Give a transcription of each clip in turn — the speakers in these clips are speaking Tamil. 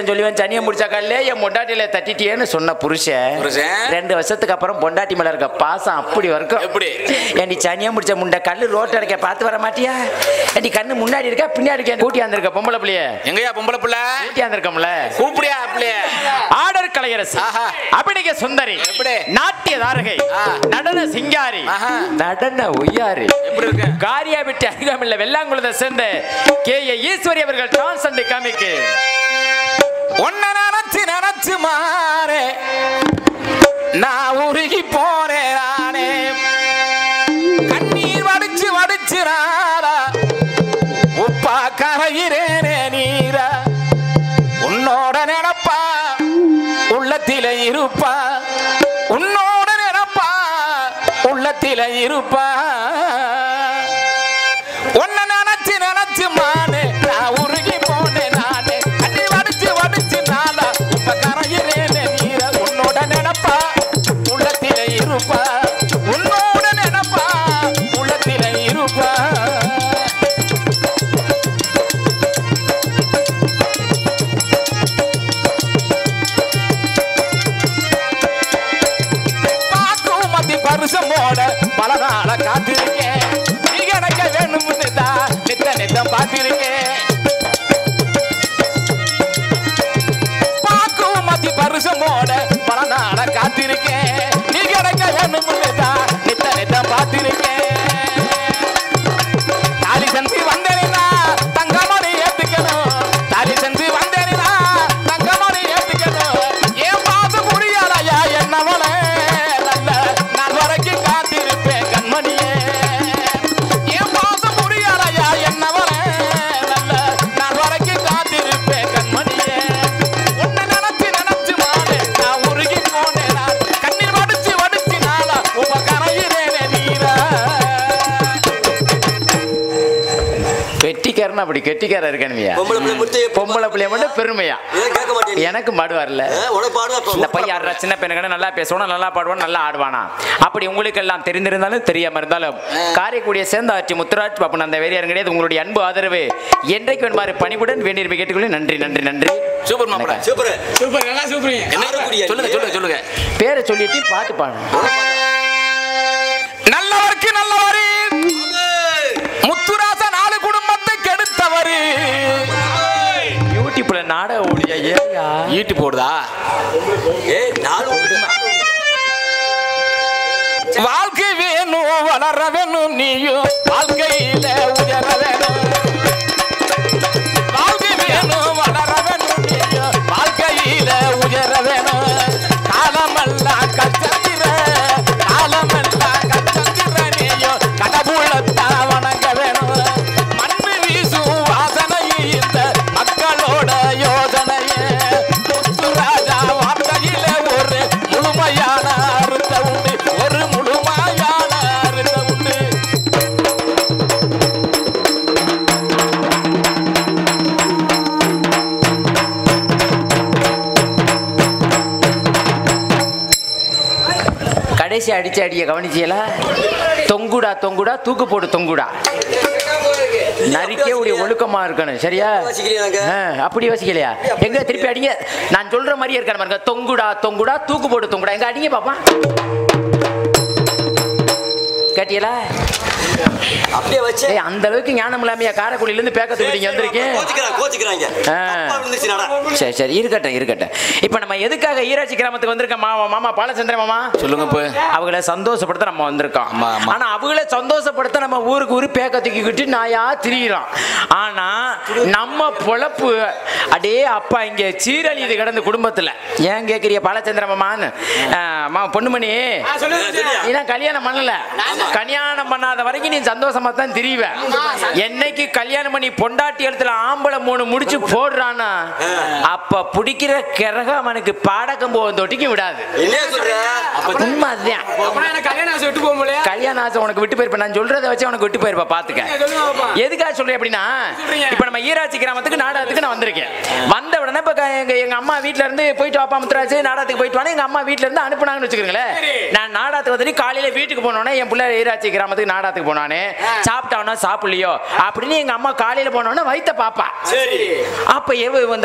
சொல்லுவேன் சனியை முடிச்சா காலையில என் பொண்டாட்டியில தட்டிட்டியேன்னு சொன்ன புருஷன் புருஷன்? ரெண்டு வருஷத்துக்கு அப்புறம் பொண்டாட்டி மேல இருக்க பாசம் அப்படி வரைக்கும் எப்படி? ஏன்டி சனியை முடிச்ச முண்டை கல்லு ரோட்ட இருக்க பார்த்து வர மாட்டியா ஏன்டி கண்ணு முன்னாடி இருக்கா பின்னாடி இருக்கா கூட்டி வந்திருக்க பொம்பளை பிள்ளைய எங்கயா பொம்பளை பிள்ளை கூட்டி வந்திருக்கோம்ல கூப்பிடியா பிள்ளைய ஆடர் கலையரசு ஆஹா. அபிநய சுந்தரி எப்படி? நாட்டிய தாரகை ஆ. நடன சிங்காரி ஆஹா. நடன ஒய்யாரி எப்படி இருக்கு காரியா விட்டு அருகாமில்ல வெள்ளாங்குளத்தை சேர்ந்த கே ஏ ஈஸ்வரி அவர்கள் டான்ஸ் அண்ட் காமிக்கு உன்ன நினைச்சு நினைச்சு மாறே நான் உருகி போறேன் நானே கண்ணீர் வடிச்சு வடிச்சு நாரா உப்பா கரையிறேனே நீரா உன்னோட நினப்பா உள்ளத்தில இருப்பா உன்னோட நினப்பா உள்ளத்தில இருப்பா உன்னை நினைச்சு நினைச்சு மானே நான் உருகி போனேன் நானே கண்ணி வடிச்சு வடிச்சு நாளா இப்ப கரையிறேனே நீர உன்னோட நினப்பா உள்ளத்தில இருப்பா உன்னோட நினப்பா உள்ளத்தில இருப்பா பாக்கும் மத்தி பரிசமோட பல நாள காத்திருக்கேன் நீ எனக்கு வேணும்னு தான் நித்த நித்தம் பார்த்திருக்கேன் பாக்கும் மத்தி பரிசமோட பல நாள காத்திருக்கேன் நீ எனக்கு வேணும்னு தான் நித்த நித்தம் பார்த்திருக்கேன் தாலி செஞ்சு வந்தேனா தங்கமணி ஏத்துக்கணும் தாலி செஞ்சு வந்தேனா தங்கமணி ஏத்துக்கணும் ஏன் பாச புரியாதயா என்னவளே நல்ல நான் வரைக்கும் காத்திருப்பேன் கண்மணியே ஏன் பாச புரியாதயா என்னவளே நல்ல நான் வரைக்கும் காத்திருப்பேன் கண்மணியே உன்னை நினைச்சு நினைச்சு மானே நான் உருகி போனேன் நான் கண்ணீர் வடிச்சு வடிச்சு நாளா உப கரையிறேனே நீரா வெட்டிக்காரன் அப்படி கெட்டிக்காரன் இருக்கணுமியா பொம்பளை பிள்ளை முடிச்சு பொம்பளை பிள்ளைய மட்டும் பெருமையா ஏன் கேட்க மாட்டேன் எனக்கு மாடு வரல உனக்கு பாடுவா இந்த பையன் ஆடுற சின்ன பையனுக்கு நல்லா பேசுவானா நல்லா பாடுவான் நல்லா ஆடுவானா அப்படி உங்களுக்கு எல்லாம் தெரிந்திருந்தாலும் தெரியாம இருந்தாலும் காரைக்குடிய சேர்ந்தாட்சி முத்துராஜ் பாப்பன் அந்த வேறியாரும் கிடையாது உங்களுடைய அன்பு ஆதரவு என்றைக்கு வேணுமாறு பணிவுடன் வேண்டியிருப்பை கேட்டுக்கொள்ள நன்றி நன்றி நன்றி சூப்பர் மாப்பிள சூப்பர் சூப்பர் நல்லா சூப்பருங்க என்ன சொல்லுங்க சொல்லுங்க சொல்லுங்க பேரை சொல்லிட்டு பாட்டு பாடு நல்லவருக்கு நல்லவரு முத்துராச நாலு குடும்பத்தை கெடுத்தவரு யூடியூப்ல நாடக ஓடியா ஏயா ஈட்டு போடுதா ஏய் நாலு வாழ்க்கை வேணும் வளர வேணும் நீயும் வாழ்க்கையில உயர வேணும் வாழ்க்கை வேணும் வளர வேணும் நீயும் வாழ்க்கையில உயர வேணும் காலமெல்லாம் கச்சத்திர காலமெல்லாம் கச்சத்திர நீயும் கடவுளத்தான் வணங்க வேணும் மண்ணு வீசும் வாசனையே இந்த மக்களோட யோசனையே முத்துராஜா வார்த்தையில ஒரு முழுமையான அர்த்தம் உண்டு ஒரு முழுமையான அர்த்தம் உண்டு கடைசி அடிச்சு அடிய கவனிச்சியலா தொங்குடா தொங்குடா தூக்கு போட்டு தொங்குடா நரிக்கே உடைய ஒழுக்கமா இருக்கணும் சரியா யோசிக்கிறீங்க ஆ, அப்படி யோசிக்கலையா எங்க திருப்பி அடிங்க நான் சொல்ற மாதிரியே இருக்கணும் பாருங்க தொங்குடா தொங்குடா தூக்கு போட்டு தொங்குடா எங்க அடிங்க பாப்பா கேட்டியலா அப்படியே வச்சு ஏய் அந்த அளவுக்கு ஞானம் இல்லாமையா காரைக்குடியில இருந்து பேக்கத்துக்கு நீங்க வந்திருக்கேன் கோச்சிக்கிறாங்க கோச்சிக்கிறாங்க ஆ. தப்பா விழுந்துச்சு நடா சரி சரி இருக்கட்டும் இருக்கட்டும் இப்போ நம்ம எதுக்காக ஈராட்சி கிராமத்துக்கு வந்திருக்கோம் மாமா மாமா பாலச்சந்திர மாமா சொல்லுங்க இப்போ அவங்கள சந்தோஷப்படுத்த நம்ம வந்திருக்கோம் ஆமா, ஆமா. ஆனா அவங்கள சந்தோஷப்படுத்த நம்ம ஊருக்கு ஊரு பேக்க தூக்கிக்கிட்டு நாயா திரியிறோம் ஆனா நம்ம பொழப்பு அடே அப்பா இங்க சீரழியுது கிடந்து குடும்பத்துல ஏன் கேக்குறிய பாலச்சந்திர மாமான்னு ஆ, மாமா பொண்ணுமணி நீ தான் கல்யாணம் பண்ணல கல்யாணம் பண்ணாத வரைக்கும் நீ சந்தோஷமா தான் திரிவ என்னைக்கு கல்யாணம் பண்ணி பொண்டாட்டி இடத்துல ஆம்பளை மூணு முடிச்சு போடுறானா அப்ப பிடிக்கிற கிரகம் அவனுக்கு பாடக்கம் போகும் தொட்டிக்கு விடாது என்ன சொல்ற உண்மை அதுதான் அப்படின்னா எனக்கு கல்யாணம் ஆசை விட்டு போக முடியல கல்யாண ஆசை உனக்கு விட்டு போயிருப்ப நான் சொல்றத வச்சு உனக்கு விட்டு போயிருப்ப பாத்துக்க சொல்லுங்க பாப்பா. எதுக்காக சொல்றேன் அப்படின்னா சொல்றீங்க? இப்ப நம்ம ஈராட்சி கிராமத்துக்கு நாடகத்துக்கு நான் வந்திருக்கேன் வந்த உடனே இப்ப க- எங்க எங்க அம்மா வீட்ல இருந்து போயிட்டு வாப்பா முத்துராஜ் நாடகத்துக்கு போயிட்டு வானே எங்க அம்மா வீட்ல இருந்து அனுப்புனாங்கன்னு வச்சுக்கோங்களேன் சரி. நான் நாடகத்துக்கு வந்துட்டு காலையில வீட்டுக்கு போனோடனே என் பிள்ளை ஈராட்சி கிராமத்துக்கு நாடகத்துக்கு போனானே சாப்பிட்டானோ சாப்பிடலையோ அப்படின்னு எங்க அம்மா காலையில போனோடனே வயித்த பாப்பா சரி அப்ப எவ இந்த பொண்டாட்டி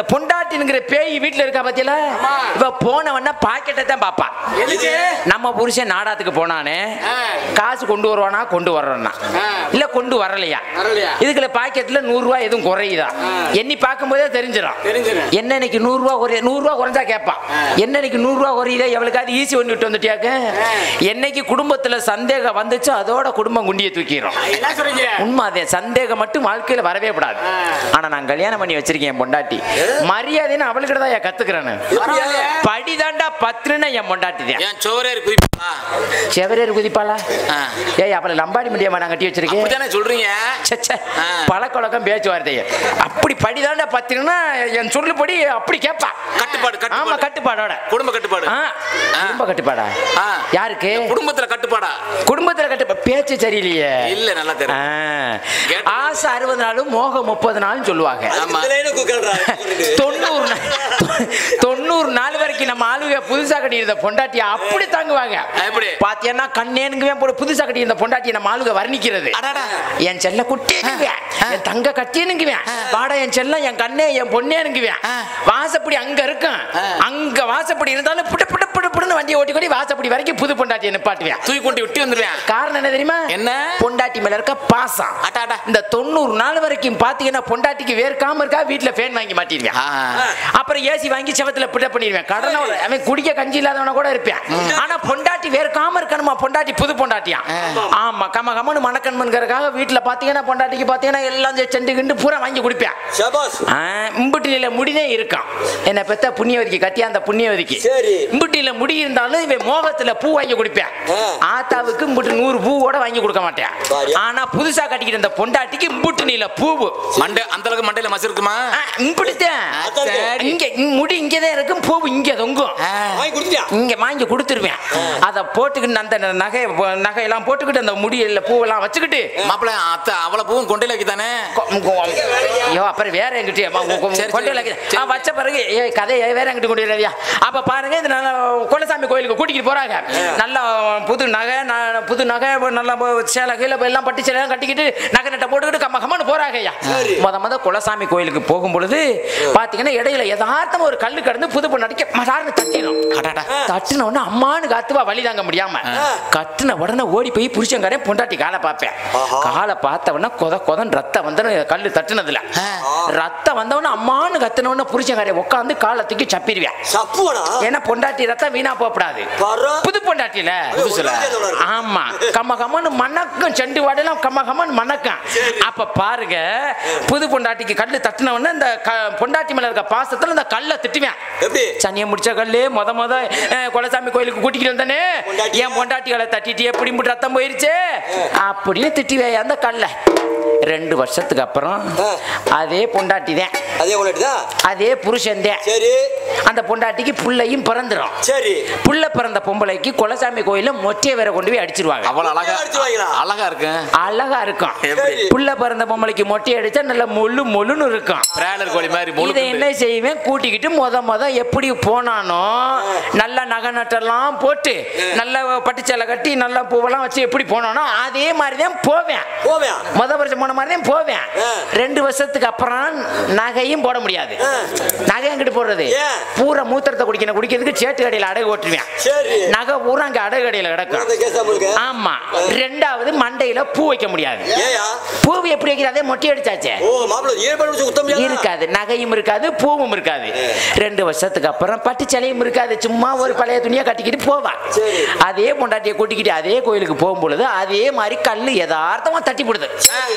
பொண்டாட்டினுங்கிற பேய் வீட்டுல இருக்கா பாத்தியல ஆமா. இவ போனவன பாக்கெட்டை தான் பாப்பா எதுக்கு நம்ம புருஷன் நாடாத்துக்கு போனானே ஆ. காசு கொண்டு வருவானா கொண்டு வர்றானா ஆ. இல்ல கொண்டு வரலையா வரலையா? இதுக்குள்ள பாக்கெட்ல நூறு ரூபாய் எதுவும் குறையுதா ஆ. எண்ணி பார்க்கும்போதே தெரிஞ்சிடும் தெரிஞ்சிடும். என்ன இன்னைக்கு நூறு ரூபா குறைய நூறு ரூபா குறைஞ்சா கேட்பான் என்ன இன்னைக்கு நூறு ரூபா குறையுதா எவளுக்காவது ஈஸி பண்ணி விட்டு வந்துட்டியாக்க ஆ. என்னைக்கு குடும்பத்துல சந்தேகம் வந்துச்சு அதோட குடும்பம் குண்டியை தூக்கிடும் என்ன சொல்றீங்க உண்மை அதே சந்தேகம் மட்டும் வாழ்க்கையில வரவே கூடாது ஆ. ஆனா நான் கல்யாணம் பண்ணி வச்சிருக்கேன் என் பொண்டாட்டி மரியாதைன்னு அவளுக்கிட்ட தான் என் கத்துக்கிறேன்னு பரவாயில்லையே. படிதாண்டா பத்துன்னு என் பொண்டாட்டி தான் ஏன் சோரேர் குறிப்பா செவரேர் குதிப்பாளா ஆ. ஏய் அப்பல லம்பாடி முடியாம நான் கட்டி வச்சிருக்கேன் அப்படித்தானே சொல்றீங்க ச்சே, ச்சே. ஆ. பழக்கவழக்கம் பேச்சுவார்த்தை அப்படி படிதாண்டா பத்துனா என் சொல்லுபடி அப்படி கேட்பா கட்டுப்பாடு, கட்டுப்பாடு. ஆமா கட்டுப்பாடோட குடும்ப கட்டுப்பாடு ஆ, குடும்ப கட்டுப்பாடா ஆ. யாருக்கு குடும்பத்துல கட்டுப்பாடா குடும்பத்துல கட்டுப்பா பேச்சு சரியில்லையே இல்ல நல்லா தெரியும் ஆ. கேட்டு- ஆசை அறுபது நாளும் மோகம் முப்பது நாளும் சொல்லுவாங்க ஆமா. இதுல கூக்கல்றா தொண்ணூறு நா- தொண்ணூறு நாள் வரைக்கும் நம்ம ஆளுங்க புதுசா கட்டியிருந்த பொண்டாட்டி அப்படி தாங்குவாங்க எப்படி? பாத்தியன்னா கண்ணேனுக்குவே போட புதுசா கட்டியிருந்த பொண்டாட்டி நம்ம ஆளுங்க வர்ணிக்கிறது அடடா. என் செல்ல குட்டினுங்குவேன் என் தங்க கட்டினுங்குவேன் வாடா என் செல்லம் என் கண்ணே என் பொண்ணேனுங்குவேன் வாசப்படி அங்க இருக்கும் அங்க வாசப்படி இருந்தாலும் புட்டு புட்டு புட்டு புட்டுன்னு வண்டியை ஓட்டி கொடி வாசப்படி வரைக்கும் புது பொண்டாட்டியை நிப்பாட்டுவேன் தூக்கி கொண்டு விட்டு வந்துருவேன் காரணம் என்ன தெரியுமா என்ன? பொண்டாட்டி மேல இருக்க பாசம் அடா, அடா. இந்த தொண்ணூறு நாள் வரைக்கும் பாத்தீங்கன்னா பொண்டாட்டிக்கு வேர்க்காம இருக்கா வீட்டுல ஃபேன் வாங்கி மாட்டிருவேன் ஆ. அப்புறம் ஏசி வாங்கி செவத்துல பிட்ட பண்ணிடுவேன் கடனோட அவன் குடிக்க கஞ்சி இல்லாதவன கூட இருப்பேன் ஆனா பொண்டாட்டி வேர்க்காம இருக்கணுமா பொண்டாட்டி புது பொண்டாட்டியா ஆமா கம கமனு மணக்கண்மன்கிறதுக்காக வீட்டுல பாத்தீங்கன்னா பொண்டாட்டிக்கு பாத்தீங்கன்னா எல்லாம் செண்டு கிண்டு பூரா வாங்கி குடிப்பேன் ஷபாஸ் இம்புட்டில முடிதே இருக்கான் என்ன பெத்த புண்ணியவதிக்கு கட்டியா அந்த புண்ணியவதிக்கு சரி. இம்புட்டில முடி இருந்தாலும் இவன் மோகத்துல பூ வாங்கி குடிப்பேன் ஆ. ஆத்தாவுக்கு இம்புட்டு நூறு பூவோட வாங்கி கொடுக்க மாட்டேன் பாரியா. ஆனா புதுசா கட்டிக்கிட்டு இந்த பொண்டாட்டிக்கு இம்புட்டு நீல பூவு மண்டை அந்த அளவுக்கு மண்டையில மசு இருக்குமா ஆ, இம்புட்டுத்தான் சரி. இங்க இங்க முடி இங்கதான் இருக்கும் பூ இங்க தொங்கும் ஆ. வாங்கி கொடுத்துட்டியா இங்க வாங்கி கொடுத்துருவேன் அத போட்டுக்கிட்டு அந்த நகை நகையெல்லாம் போட்டுக்கிட்டு அந்த முடியல பூவெல்லாம் வச்சுக்கிட்டு மாப்பிள்ள அத்தை அவ்வளவு பூவும் கொண்டையில வைத்தானே கொ- கொ- ஐயோ அப்புறம் வேற எங்கிட்ட சரி, கொண்டு சரி. ஆ வச்ச பிறகு ஏ கதையை வேற எங்கிட்ட கொண்டு வரவியா அப்ப பாருங்க இது நல்ல குலசாமி கோயிலுக்கு கூட்டிட்டு போறாங்க நல்ல புது நகை ந- புது நகை நல்ல சேலை கீழே எல்லாம் பட்டு சேலை கட்டிக்கிட்டு நகை நட்டை போட்டுக்கிட்டு கம்ம கம்மன்னு போறாங்க ஐயா சரி. முத முத குலசாமி கோயிலுக்கு போகும் பொழுது பாத்தீங்கன்னா இடையில யதார்த்தமா ஒரு கல்லு கடந்து புது பொண்ணாடிக்க மசார்னு தட்டிடும் அடடா. தட்டின உடனே அம்மானு காத்துவா வழி தாங்க முடியாம கத்துன உடனே ஓடி போய் புருஷங்காரன் பொண்டாட்டி காலை பார்ப்பேன் ஆஹா. காலை பார்த்த உடனே கொத கொதன் ரத்தம் வந்து கல்லு தட்டுனதுல ரத்தம் வந்தவொடனே அம்மானு கத்துனவொடனே புருஷங்காரன் உட்காந்து காலை தூக்கி சப்பிடுவேன் சப்புவனா ஏன்னா பொண்டாட்டி ரத்தம் வீணா போகக்கூடாது பாரு புது பொண்டாட்டியில புதுசுல. ஆமா கம்ம கம்மன்னு மணக்கும் செண்டு வாடெல்லாம் கம்ம கம்மன்னு மணக்கும் அப்ப பாருங்க புது பொண்டாட்டிக்கு கல்லு தட்டின உடனே இந்த க- பொண்டாட்டி மேல இருக்க பாசத்துல இந்த கல்லை திட்டுவேன் எப்படி சனியை முடிச்ச கல்லு முத முத அஹ், குலசாமி கோயிலுக்கு கூட்டிக்கிட்டு வந்தானே பொண்டாட்டியா? என் பொண்டாட்டிகளை தட்டிட்டு எப்படி இப்படி ரத்தம் போயிருச்சு அப்படின்னு திட்டுவே அந்த கல்ல ரெண்டு வருஷத்துக்கு அப்புறம் ஆ. அதே பொண்டாட்டி தான் அதே கொண்டாட்டிதான் அதே புருஷன் தான் சரி அந்த பொண்டாட்டிக்கு புள்ளையும் பிறந்துரும் சரி புள்ள பிறந்த பொம்பளைக்கு குலசாமி கோயில மொட்டையை வேற கொண்டு போய் அடிச்சிருவாங்க அவ்வளவு அழகா அடிச்சு வாங்கிடா. அழகா இருக்கு அழகா இருக்கும் எப்படி? புள்ள பிறந்த பொம்பளைக்கு மொட்டை அடிச்சா நல்ல மொழு மொழுன்னு இருக்கும் பிராய்லர் கோழி மாதிரி இதை முழு என்ன செய்வேன் கூட்டிக்கிட்டு முத முத எப்படி போனானோ நல்ல நகை நட்டெல்லாம் போட்டு நல்ல பட்டுச்சேலை கட்டி நல்ல பூவெல்லாம் வச்சு எப்படி போனானோ அதே மாதிரி தான் போவேன் போவேன் முத வருஷம் போன மாதிரி தான் போவேன் ஆ. ரெண்டு வருஷத்துக்கு அப்புறம் நகையும் போட முடியாது ஆ. நகை எங்கிட்டு போடுறது ஏன்? பூரா மூத்திரத்தை குடிக்கணும் குடிக்கிறதுக்கு சேட்டு கடையில் அடகு ஓட்டுருவேன் சரி நகை பூரா அங்க அடகு கடையில் கிடக்கும் அந்த கேஸ் உங்களுக்கு ஆமா ரெண்டாவது மண்டையில பூ வைக்க முடியாது ஏயா பூ எப்படி வைக்கிறது அதே மொட்டை அடிச்சாச்சே ஓ மாப்பிள்ள ஏன் பண்ணி வச்சு உத்தம் இருக்காது நகையும் இருக்காது பூவும் இருக்காது ரெண்டு வருஷத்துக்கு அப்புறம் பட்டு சேலையும் இருக்காது சும்மா ஒரு பழைய துணியை கட்டிக்கிட்டு போவான் சரி. அதே பொண்டாட்டியை கூட்டிக்கிட்டு அதே கோயிலுக்கு போகும் பொழுது அதே மாதிரி கல்லு யதார்த்தமா தட்டி போடுது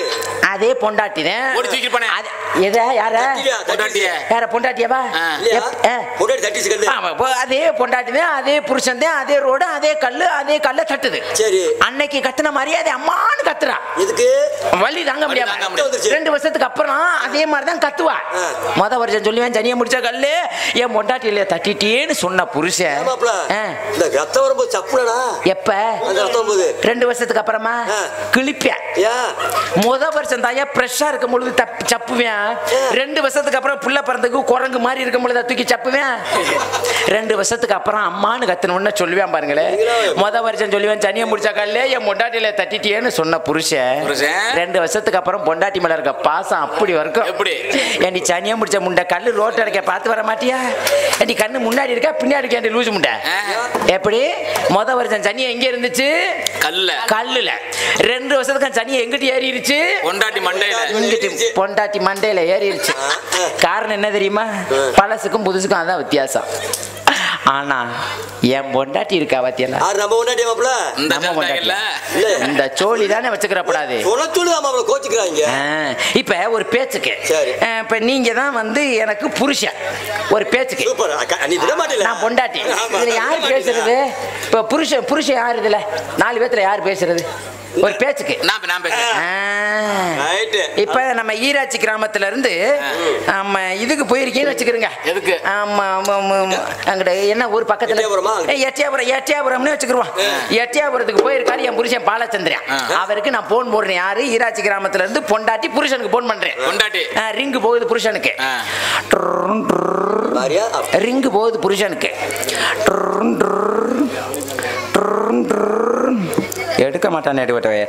அதே பொண்டாட்டி ஓடி தூக்கிட்டு போனேன். எதா யார பொண்டாட்டிய. யார பொண்டாட்டியவா ஆ. எப்- ஆ. பொண்டாட்டி தட்டி சிக்கல் ஆமா, இப்போ அதே பொண்டாட்டி தான் அதே புருஷன் தான் அதே ரோடு அதே கல்லு அதே கல்ல தட்டுது சரி அன்னைக்கு கத்துன மாதிரியே அதே அம்மான்னு கத்துறா எதுக்கு வலி தாங்க முடியாம தாங்க முடியாது. வந்துருச்சு. ரெண்டு வருஷத்துக்கு அப்புறம் அதே மாதிரி தான் கத்துவா ஆ. முத வருஷம் சொல்லுவேன் சனியை முடிச்ச கல்லு என் பொண்டாட்டியில தட்டிட்டேன்னு சொன்ன புருஷன் மாப்பிள்ள ஆ. இந்த ரத்தம் வரும்போது சப்புடா எப்ப அந்த ரத்தம் வரும்போது ரெண்டு வருஷத்துக்கு அப்புறமா ஆ. கிழிப்பேன் ஏன் முத வருஷம் தாயா ஃப்ரெஷ்ஷா இருக்கும் பொழுது தப்பு சப்புவேன் ரெண்டு வருஷத்துக்கு அப்புறம் புள்ள பிறந்ததுக்கு குரங்கு மாதிரி இருக்கும் பொழுது அதை தூக்கி சப்புவேன் ரெண்டு வருஷத்துக்கு அப்புறம் அம்மான்னு கத்தணும்னு சொல்லுவேன் பாருங்களேன் முத வருஷம் சொல்லுவேன் சனியை முடிச்ச கல்லே என் மொட்டாட்டியில தட்டிட்டியேன்னு இருப்பேன்னு சொன்ன புருஷன் புருஷன். ரெண்டு வருஷத்துக்கு அப்புறம் பொண்டாட்டி மேல இருக்க பாசம் அப்படி வரைக்கும் எப்படி? ஏண்டி சனியா முடிச்ச முண்டை கல்லு ரோட்டு அடைக்க பார்த்து வர மாட்டியா ஏண்டி கண்ணு முன்னாடி இருக்கா பின்னாடி இருக்கா லூசு முண்டை எப்படி முத வருஷம் சனியை எங்க இருந்துச்சு கல்ல கல்லுல ரெண்டு வருஷத்துக்கு சனியை எங்கிட்டு ஏறிடுச்சு பொண்டாட்டி மண்டையில இங்கிட்டு பொண்டாட்டி மண்டையில ஏறிடுச்சு காரணம் என்ன தெரியுமா பழசுக்கும் புதுசுக்கும் அதான் வித்தியாசம் ஆனா என் பொண்டாட்டி இருக்கா பாத்தியல யார் நம்ம ஒன்னாட்டி மாப்பிள இந்த நம்ம சண்டை இல்ல இல்ல இந்த சோழி தானே வச்சுக்கிறப்படாது சொன்னத்துள்ளு மாப்பிள கோச்சுக்கிறாங்க இப்ப ஒரு பேச்சுக்கு சரி. ஆ, இப்ப நீங்க தான் வந்து எனக்கு புருஷன் ஒரு பேச்சுக்கு சூப்பர் அக்கா, நீ விட மாட்டேல நான் பொண்டாட்டி ஆமா. இதுல யார் பேசுறது இப்ப புருஷன் புருஷன் யார் இதுல நாலு பேத்துல யார் பேசுறது ஒரு பேச்சுக்கு நான் நான் பேசுறேன் ஆ. ரைட்டு இப்ப நம்ம ஈராட்சி கிராமத்துல இருந்து நம்ம இதுக்கு போயிருக்கீங்கன்னு வச்சுக்கிறோங்க எதுக்கு? ஆமா ஆமா, ஆமா, ஆமா. அங்கிட்ட என்ன ஊர் பக்கத்துல எட்டயபுரமா? ஏய், எட்டயபுரம் எட்டயபுரம்னு வச்சுக்கிருவோம் எட்டயபுரத்துக்கு போயிருக்காரு என் புருஷன் பாலச்சந்திரன் அவருக்கு நான் போன் போடுறேன் யாரு ஈராட்சி கிராமத்துல இருந்து பொண்டாட்டி புருஷனுக்கு போன் பண்றேன் பொண்டாட்டி ரிங்கு போகுது புருஷனுக்கு ஆ. மாரியா அப்ப- ரிங்கு போகுது புருஷனுக்கு ட்ருன் ட்ருன். ட்ருன் ட்ருன். எடுக்க மாட்டானே எடுவட்டவே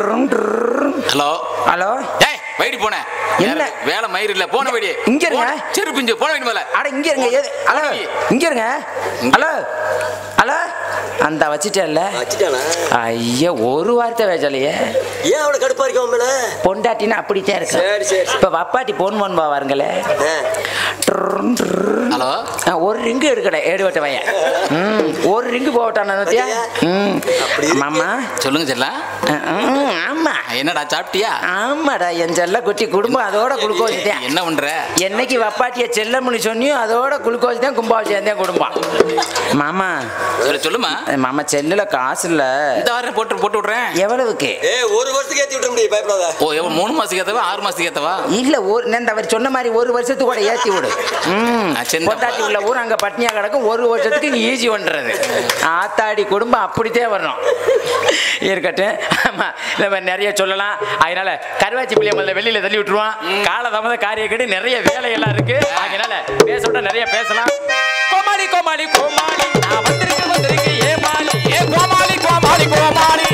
ஹலோ ஹலோ ஏய் வைடி போனேன் என்ன? வேலை மயிர் இல்ல போன வைடி இங்க இருங்க. போன- சரி பிஞ்சு போன வைடி மேல அட இங்க இருங்க எது ஹலோ இங்க இருங்க ஹலோ ஹலோ அந்த வச்சிட்டேன்ல வச்சுட்டானா ஐயா ஒரு வார்த்தை வேஜலையே ஏன் அவனை கடுப்பா இருக்க மேல பொண்டாட்டினா அப்படித்தான் இருக்கு சரி, சரி, சரி. இப்ப வப்பாட்டி போன் பண்ணுவா வாருங்களே ட்ருன் ட்ருன். ஹலோ ஆ, ஒரு ரிங்கு எடுக்கட ஏடுவட்ட வையன் ம், ஒரு ரிங்கு போட்டான் நத்தியா ம் அப்படி இருக்கு. மாமா சொல்லுங்க செல்லா ம், ஆமா என்னடா சாப்பிட்டியா ஆமாடா என் செல்ல குட்டி குடும்பம் அதோட குளுக்கோஸ் தான் என்ன பண்ற என்னைக்கு வப்பாட்டிய செல்லம்னு சொன்னியோ அதோட குளுக்கோஸ் தான் கும்பாபிஷேகம் தான் குடும்பம் மாமா சொல்லு சொல்லுமா மாமா செல்லுல காசு இல்ல இந்த வாரம் போட்டு போட்டு விடுறேன் எவ்வளவுக்கு ஏ ஒரு வருஷத்துக்கு ஏத்தி விட முடியும் பயப்படாத ஓ எவ்வளவு மூணு மாசத்துக்கு ஏத்தவா ஆறு மாசத்துக்கு ஏத்தவா இல்ல ஒரு இந்த அவர் சொன்ன மாதிரி ஒரு வருஷத்துக்கு கூட ஏத்தி விடு ம் ஆ, சின்ன பொட்டாட்டி உள்ள ஊர் அங்க பட்னியா கிடக்கும் ஒரு வருஷத்துக்கு நீ ஈஸி பண்றது ஆத்தாடி குடும்பம் அப்படித்தான் வரணும் இருக்கட்டும் ஆமா இந்த மாதிரி நிறைய சொல்லலாம் அதனால கருவாச்சி பிள்ளைய முதல்ல வெளியில தள்ளி விட்டுருவான் கால தமத காரிய கேட்டு நிறைய வேலையெல்லாம் இருக்கு அதனால பேச விட்டா நிறைய பேசலாம் கோமாளி கோமாளி கோமாளி நான் வந்திருக்கேன் வந்திருக்கேன் ஏமாளி ஏ கோமாளி கோமாளி கோமாளி